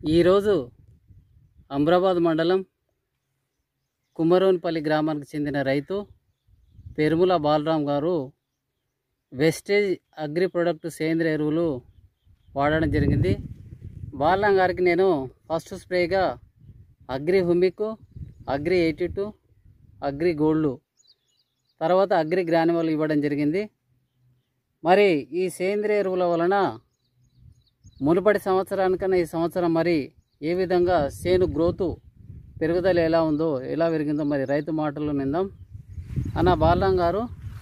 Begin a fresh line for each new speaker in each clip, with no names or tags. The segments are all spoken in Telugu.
ఈరోజు అమ్రాబాద్ మండలం కుమరోన్పల్లి గ్రామానికి చెందిన రైతు పెరుముల బాలరాం గారు వెస్టేజ్ అగ్రి ప్రొడక్ట్ సేంద్రియ ఎరువులు వాడడం జరిగింది బాలరాం గారికి నేను ఫస్ట్ స్ప్రేగా agri humic agri eighty two agri gold తర్వాత అగ్రి గ్రాన్యువల్ ఇవ్వడం జరిగింది మరి ఈ సేంద్రియ ఎరువుల వలన మునుపటి సంవత్సరానికన్నా ఈ సంవత్సరం మరి ఏ విధంగా సేను గ్రోతు పెరుగుదల ఎలా ఉందో ఎలా పెరిగిందో మరి రైతు మాటల్లో నిందాం అన్న బాలం గారు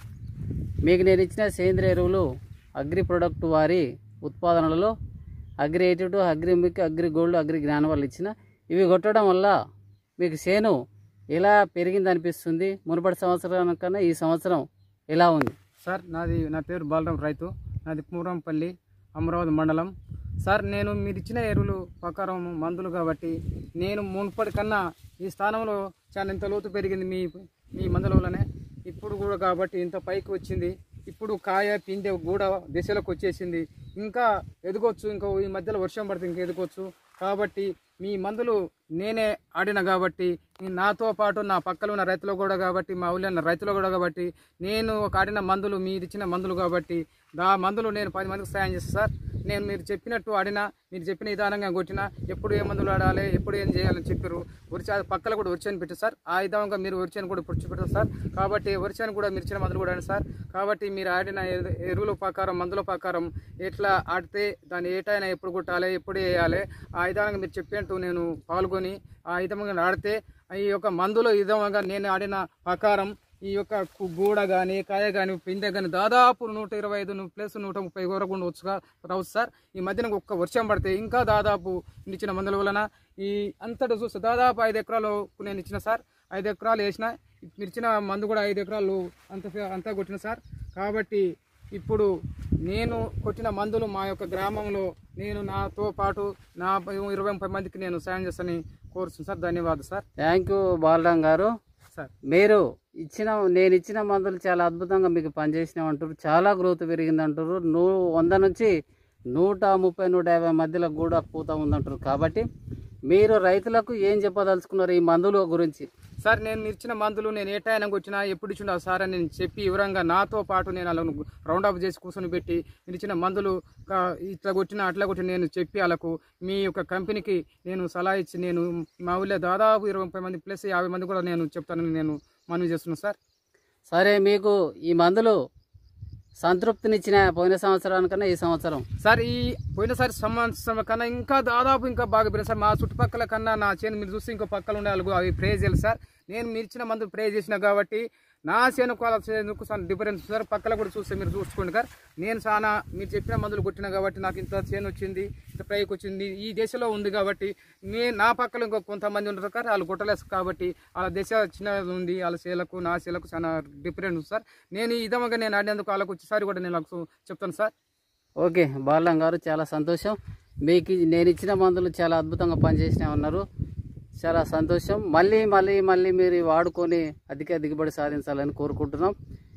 మీకు నేను ఇచ్చిన సేంద్రియ ఎరువులు అగ్రి ప్రొడక్ట్ వారి ఉత్పాదనలలో అగ్రి ఎయిటీ టూ అగ్రి మిక్ అగ్రి గోల్డ్ అగ్రి జ్ఞానం వల్ల ఇచ్చిన ఇవి కొట్టడం వల్ల మీకు సేను ఎలా పెరిగింది అనిపిస్తుంది మునుపటి సంవత్సరానికన్నా ఈ సంవత్సరం ఎలా ఉంది
సార్ నాది నా పేరు బాలరాం రైతు నాది పూరంపల్లి అమరావతి మండలం సార్ నేను మీరు ఇచ్చిన ఎరువులు ప్రకారం మందులు కాబట్టి నేను మునుపటి కన్నా ఈ స్థానంలో చాలా ఇంత లోతు పెరిగింది మీ మీ మందుల వల్లనే ఇప్పుడు కూడా కాబట్టి ఇంత పైకి వచ్చింది ఇప్పుడు కాయ పిందె కూడా దిశలోకి వచ్చేసింది ఇంకా ఎదగొచ్చు ఇంకా ఈ మధ్యలో వర్షం పడితే ఇంకా ఎదగొచ్చు కాబట్టి మీ మందులు నేనే ఆడిన కాబట్టి ఈ నాతో పాటు నా పక్కన ఉన్న రైతులు కూడా కాబట్టి మా ఊళ్ళో ఉన్న రైతులు కూడా కాబట్టి నేను ఒక ఆడిన మందులు మీరు ఇచ్చిన మందులు కాబట్టి ఆ మందులు నేను పది మందికి సాయం చేస్తాను సార్ నేను మీరు చెప్పినట్టు ఆడినా మీరు చెప్పిన విధానంగా కొట్టినా ఎప్పుడు ఏ మందులు ఆడాలి ఎప్పుడు ఏం చేయాలని చెప్పారు వరిచ పక్కల కూడా వరిచాను పెట్టారు సార్ ఆ విధంగా మీరు వరిచాను కూడా పుడిచి పెట్టారు సార్ కాబట్టి వరిచాను కూడా మీరు ఇచ్చిన మందులు కూడా ఆడండి సార్ కాబట్టి మీరు ఆడిన ఎరు- ఎరువుల ప్రకారం మందుల ప్రకారం ఎట్లా ఆడితే దాన్ని ఏటైనా ఎప్పుడు కొట్టాలి ఎప్పుడు వేయాలి ఆ విధంగా మీరు చెప్పినట్టు నేను పాల్గొని ఆ విధంగా ఆడితే ఈ యొక్క మందుల విధంగా నేను ఆడిన ప్రకారం ఈ యొక్క కు- గూడ కానీ కాయ కానీ పిందె కానీ దాదాపు నూట ఇరవై ఐదు ప్లస్ నూట ముప్పై వరకు ఉండవచ్చుగా రావచ్చు సార్ ఈ మధ్యన ఒక్క వర్షం పడితే ఇంకా దాదాపు నేను ఇచ్చిన మందుల వలన ఈ అంతటా చూస్తే దాదాపు ఐదు ఎకరాలు నేను ఇచ్చిన సార్ ఐదు ఎకరాలు వేసిన మీరు ఇచ్చిన మందు కూడా ఐదు ఎకరాలు అంత అంతా కొట్టిన సార్ కాబట్టి ఇప్పుడు నేను కొట్టిన మందులు మా యొక్క గ్రామంలో నేను నాతో పాటు నా ఇరవై ముప్పై మందికి నేను సాయం చేస్తానని కోరుతున్నాను సార్ ధన్యవాదాలు సార్
థ్యాంక్ యూ బాలరాం గారు
సార్
మీరు ఇచ్చిన నేను ఇచ్చిన మందులు చాలా అద్భుతంగా మీకు పనిచేసినాయి అంటారు చాలా గ్రోత్ పెరిగింది అంటారు నూ వంద నుంచి నూట ముప్పై నూట యాభై మధ్యలో కూడా పూత ఉందంటారు కాబట్టి మీరు రైతులకు ఏం చెప్పదలుచుకున్నారు ఈ మందుల గురించి
సార్ నేను మీరు ఇచ్చిన మందులు నేను ఏ టైంకి వచ్చినా ఎప్పుడు ఇచ్చిండా సార్ అని నేను చెప్పి వివరంగా నాతో పాటు నేను అలా రౌండ్ అప్ చేసి కూర్చొని పెట్టి మీరు ఇచ్చిన మందులు కా- ఇట్లా కొట్టినా అట్లా కొట్టి నేను చెప్పి వాళ్ళకు మీ యొక్క కంపెనీకి నేను సలహా ఇచ్చి నేను మా ఊళ్ళో దాదాపు ఇరవై ముప్పై మంది ప్లస్ యాభై మంది కూడా నేను చెప్తానని నేను మనవి చేస్తున్నాను సార్
సరే మీకు ఈ మందులు సంతృప్తినిచ్చిన పోయిన సంవత్సరానికన్నా ఈ సంవత్సరం
సార్ ఈ పోయినసారి సంవత్సరం కన్నా ఇంకా దాదాపు ఇంకా బాగా పెరిగింది సార్ మా చుట్టుపక్కల కన్నా నా చేను మీరు చూస్తే ఇంకో పక్కల ఉండే వాళ్ళకు అవి ప్రే చేయాలి సార్ నేను మీరు ఇచ్చిన మందులు ప్రే చేసిన కాబట్టి నా చేను వాళ్ళ చేనుకు చాలా డిఫరెన్స్ సార్ పక్కల కూడా చూస్తే మీరు చూసుకోండి సార్ నేను చాలా మీరు చెప్పిన మందులు కొట్టిన కాబట్టి నాకు ఇంత చేను వచ్చింది ఇంత ప్రైకి వచ్చింది ఈ దేశంలో ఉంది కాబట్టి నే నా పక్కల ఇంకో కొంతమంది ఉంటారు సార్ వాళ్ళు కొట్టలేదు కాబట్టి వాళ్ళ దేశ చిన్న ఉంది వాళ్ళ చేలకు నా చేలకు చాలా డిఫరెంట్ ఉంది సార్ నేను ఈ విధంగా నేను ఆడినందుకు వాళ్ళకు వచ్చేసారి కూడా నేను వాళ్ళకు చెప్తాను సార్
ఓకే బాలం గారు చాలా సంతోషం మీకు ఈ- నేను ఇచ్చిన మందులు చాలా అద్భుతంగా పనిచేసినా ఉన్నారు చాలా సంతోషం మళ్ళీ మళ్ళీ మళ్ళీ మీరు ఇవి వాడుకొని అధిక దిగుబడి సాధించాలని కోరుకుంటున్నాం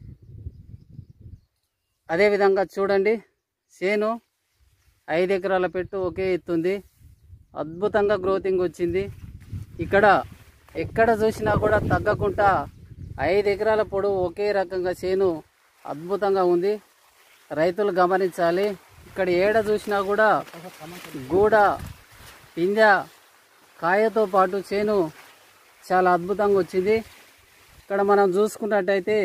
అదేవిధంగా చూడండి చేను ఐదు ఎకరాల పెట్టు ఒకే ఎత్తుంది అద్భుతంగా గ్రోతింగ్ వచ్చింది ఇక్కడ ఎక్కడ చూసినా కూడా తగ్గకుండా ఐదు ఎకరాల పొడవు ఒకే రకంగా చేను అద్భుతంగా ఉంది రైతులు గమనించాలి ఇక్కడ ఏడ చూసినా కూడా గూడ పింజ కాయతో పాటు చేను చాలా అద్భుతంగా వచ్చింది ఇక్కడ మనం చూసుకున్నట్టయితే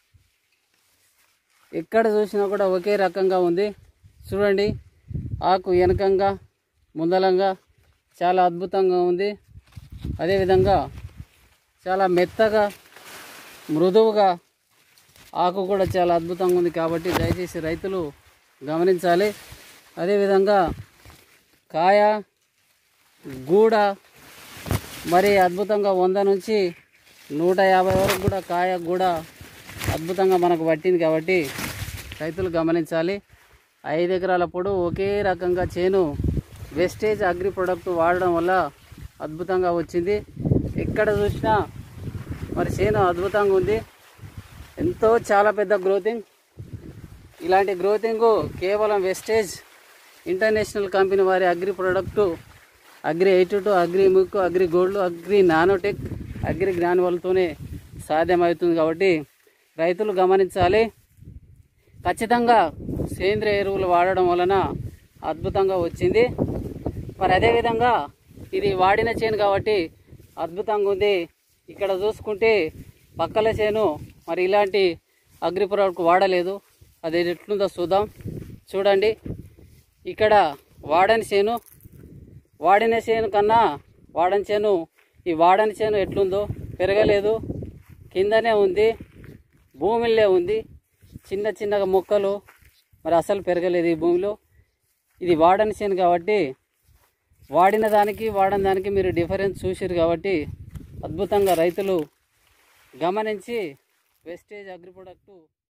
ఎక్కడ చూసినా కూడా ఒకే రకంగా ఉంది చూడండి ఆకు వెనకంగా ముందలంగా చాలా అద్భుతంగా ఉంది అదేవిధంగా చాలా మెత్తగా మృదువుగా ఆకు కూడా చాలా అద్భుతంగా ఉంది కాబట్టి దయచేసి రైతులు గమనించాలి అదేవిధంగా కాయ గూడ మరి అద్భుతంగా వంద నుంచి నూట యాభై వరకు కూడా కాయ గూడ అద్భుతంగా మనకు పట్టింది కాబట్టి రైతులు గమనించాలి ఐదు ఎకరాల పొడవు ఒకే రకంగా చేను వెస్టేజ్ అగ్రి ప్రొడక్ట్ వాడడం వల్ల అద్భుతంగా వచ్చింది ఎక్కడ చూసినా మరి చేను అద్భుతంగా ఉంది ఎంతో చాలా పెద్ద గ్రోతింగ్ ఇలాంటి గ్రోతింగ్ కేవలం వెస్టేజ్ ఇంటర్నేషనల్ కంపెనీ వారి agri product agri eight two agri ముక్కు agri gold agri nanotech agri గ్రానువల్తోనే సాధ్యమవుతుంది కాబట్టి రైతులు గమనించాలి ఖచ్చితంగా సేంద్రియ ఎరువులు వాడడం వలన అద్భుతంగా వచ్చింది మరి అదేవిధంగా ఇది వాడిన చేను కాబట్టి అద్భుతంగా ఉంది ఇక్కడ చూసుకుంటే పక్కల చేను మరి ఇలాంటి అగ్రి ప్రోడక్ట్ వాడలేదు అది ఎట్లుందో చూద్దాం చూడండి ఇక్కడ వాడని చేను వాడిన చేను కన్నా వాడని చేను ఈ వాడని చేను ఎట్లుందో పెరగలేదు కిందనే ఉంది భూమిలో ఉంది చిన్న చిన్నగా మొక్కలు మరి అసలు పెరగలేదు ఈ భూమిలో ఇది వాడని చేను కాబట్టి వాడిన దానికి వాడని దానికి మీరు డిఫరెన్స్ చూసారు కాబట్టి అద్భుతంగా రైతులు గమనించి వెస్టేజ్ అగ్రి ప్రొడక్టు